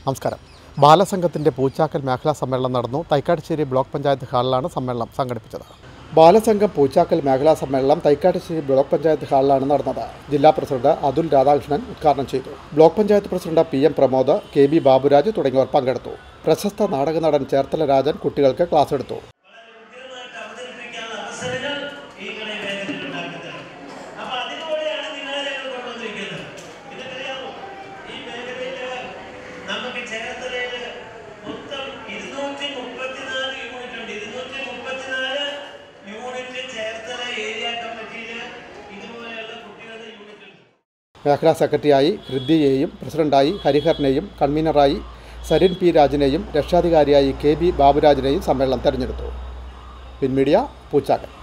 നമസ്കാരം ബാലസംഘത്തിൻ്റെ പൂച്ചാക്കൽ മേഖലാ സമ്മേളനം നടന്നു തൈക്കാട്ടുശ്ശേരി ബ്ലോക്ക് പഞ്ചായത്ത് ഹാളിലാണ് സമ്മേളനം സംഘടിപ്പിച്ചത് ബാലസംഘം പൂച്ചാക്കൽ മേഖലാ സമ്മേളനം തൈക്കാട്ടുശ്ശേരി ബ്ലോക്ക് പഞ്ചായത്ത് ഹാളിലാണ് നടന്നത് ജില്ലാ പ്രസിഡന്റ് അതുൽ രാധാകൃഷ്ണൻ ഉദ്ഘാടനം ചെയ്തു block panchayat president P M Pramod K B Baburaj തുടങ്ങിയവർ പങ്കെടുത്തു പ്രശസ്ത നാടക നടൻ ചേർത്തല രാജൻ കുട്ടികൾക്ക് ക്ലാസ് എടുത്തു കൃത്യമായിട്ട് അവതരിപ്പിക്കാനുള്ള അവസരങ്ങൾ ഈ കളി വേദിയിൽ ഉണ്ടാക്കുന്നത് അപ്പൊ അതിലൂടെയാണ് നിങ്ങളെ ഞങ്ങൾ കൊണ്ടുവന്നിരിക്കുന്നത് ഇതൊക്കെറിയാമോ ഈ മേഖലയില് നമുക്ക് ചേർത്തലയില് മൊത്തം ഇരുന്നൂറ്റി മുപ്പത്തിനാല് യൂണിറ്റ് ഉണ്ട് ഇരുന്നൂറ്റി മുപ്പത്തിനാല് യൂണിറ്റ് ചേർത്തല ഏരിയ കമ്മിറ്റിയില് ഇതുപോലെയുള്ള കുട്ടികളുടെ യൂണിറ്റ് ഉണ്ട് മേഖലാ സെക്രട്ടറിയായി ഹൃദ്യയെയും പ്രസിഡന്റായി ഹരിഹരനെയും കൺവീനറായി സരിൻ പി രാജിനെയും രക്ഷാധികാരിയായി കെ ബി ബാബുരാജിനെയും സമ്മേളനം തെരഞ്ഞെടുത്തു പിൻമീഡിയ പൂച്ചാക്കൽ